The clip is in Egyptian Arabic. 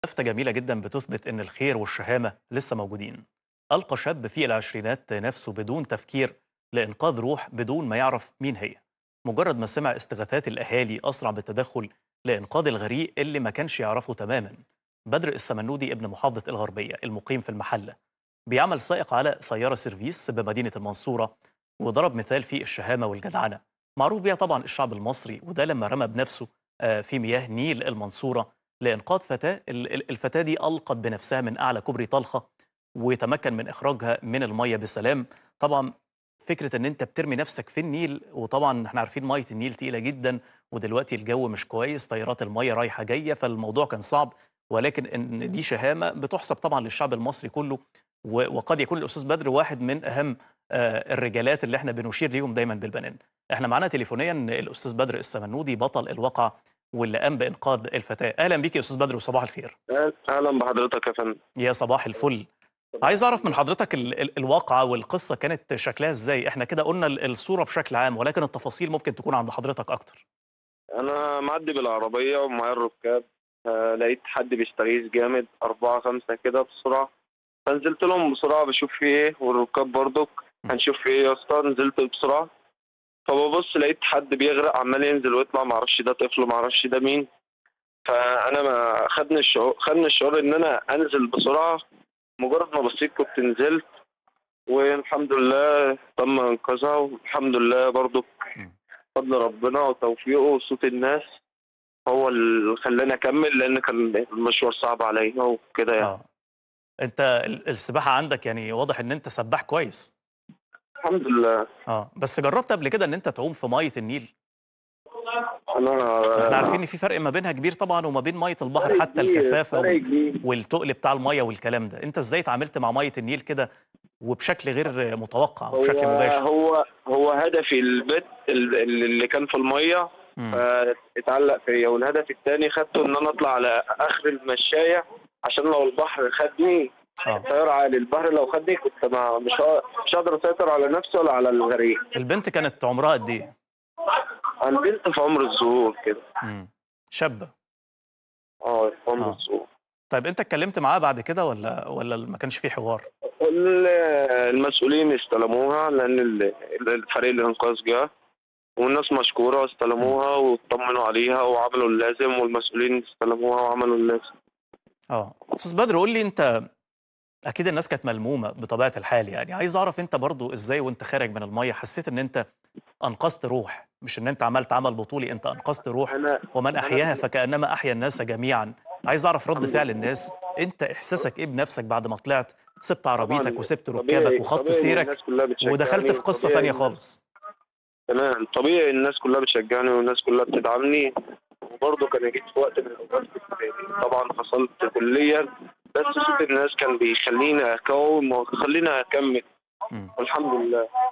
لفتة جميلة جدا بتثبت إن الخير والشهامة لسه موجودين. ألقى شاب في العشرينات نفسه بدون تفكير لإنقاذ روح بدون ما يعرف مين هي. مجرد ما سمع استغاثات الأهالي أسرع بالتدخل لإنقاذ الغريق اللي ما كانش يعرفه تماما. بدر السمنودي ابن محافظة الغربية المقيم في المحلة. بيعمل سائق على سيارة سيرفيس بمدينة المنصورة وضرب مثال في الشهامة والجدعنة. معروف بيها طبعا الشعب المصري وده لما رمى بنفسه آه، في مياه نيل المنصورة لإنقاذ فتاة ال- ال- الفتاة دي ألقت بنفسها من أعلى كوبري طلخة وتمكن من إخراجها من المية بسلام طبعا فكرة إن أنت بترمي نفسك في النيل وطبعا احنا عارفين مية النيل تقيلة جدا ودلوقتي الجو مش كويس طيارات المية رايحة جاية فالموضوع كان صعب ولكن إن دي شهامة بتحسب طبعا للشعب المصري كله و- وقد يكون الأستاذ بدر واحد من أهم آه، الرجالات اللي احنا بنشير ليهم دايما بالبنان احنا معانا تليفونيا الأستاذ بدر السمنودي بطل الواقعة واللي قام بإنقاذ الفتاة أهلا بيك يا أستاذ بدر وصباح الخير اهلا بحضرتك يا فندم يا صباح الفل عايز أعرف من حضرتك ال ال الواقعة والقصة كانت شكلها إزاي احنا كده قلنا ال- الصورة بشكل عام ولكن التفاصيل ممكن تكون عند حضرتك أكتر انا معدي بالعربيه ومعايا الركاب آه لقيت حد بيستغيث جامد أربعة خمسة كده بسرعة فنزلت لهم بسرعة بشوف في ايه والركاب برضك هنشوف في ايه يا اسطى نزلت بسرعة فببص لقيت حد بيغرق عمال ينزل ويطلع معرفش ده طفل معرفش ده مين فانا ما خدني الشعور خدني الشعور ان انا انزل بسرعة مجرد ما بصيت كنت نزلت والحمد لله تم انقاذها والحمد لله برضك مم. فضل ربنا وتوفيقه وصوت الناس هو اللي خلاني اكمل لان كان المشوار صعب عليا وكده يعني اه انت ال- السباحة عندك يعني واضح ان انت سباح كويس الحمد لله اه بس جربت قبل كده ان انت تعوم في مية النيل انا احنا عارفين ان في فرق ما بينها كبير طبعا وما بين مية البحر فرق حتى كبير، الكثافة فرق وال- كبير. والتقل بتاع المية والكلام ده انت ازاي اتعاملت مع مية النيل كده وبشكل غير متوقع وبشكل هو مباشر هو هو هدفي البت ال- ال- اللي كان في الميه مم. اتعلق فيا والهدف الثاني خدته ان انا اطلع على اخر المشايه عشان لو البحر خدني اه الطياره عالي البحر لو خدني كنت ما مش ه- مش هقدر اسيطر على نفسي ولا على الغريق البنت كانت عمرها قد ايه انا بنت في عمر الظهور كده مم. شابة اه في عمر آه. الظهور طيب انت اتكلمت معاها بعد كده ولا ولا ما كانش في حوار ال- المسؤولين استلموها لان ال- الفريق الانقاذ جه والناس مشكوره استلموها واطمنوا عليها وعملوا اللازم والمسؤولين استلموها وعملوا اللازم اه استاذ بدر قول لي انت اكيد الناس كانت ملمومه بطبيعه الحال يعني عايز اعرف انت برضو ازاي وانت خارج من الميه حسيت ان انت انقذت روح مش ان انت عملت عمل بطولي انت انقذت روح انا ومن أنا- احياها فكانما احيا الناس جميعا عايز اعرف رد الحمد فعل لله. الناس انت احساسك ايه بنفسك بعد ما طلعت سبت عربيتك طبعاً وسبت طبيعي- ركابك وخط طبيعي سيرك الناس كلها بتشجعني ودخلت في قصه وطبيعي تانية الناس- خالص تمام طبيعي الناس كلها بتشجعني والناس كلها بتدعمني وبرضه كان جيت في وقت من الاوقات كنت طبعا حصلت كليا بس صوت الناس كان بيخليني اقاوم ويخليني اكمل مم. والحمد لله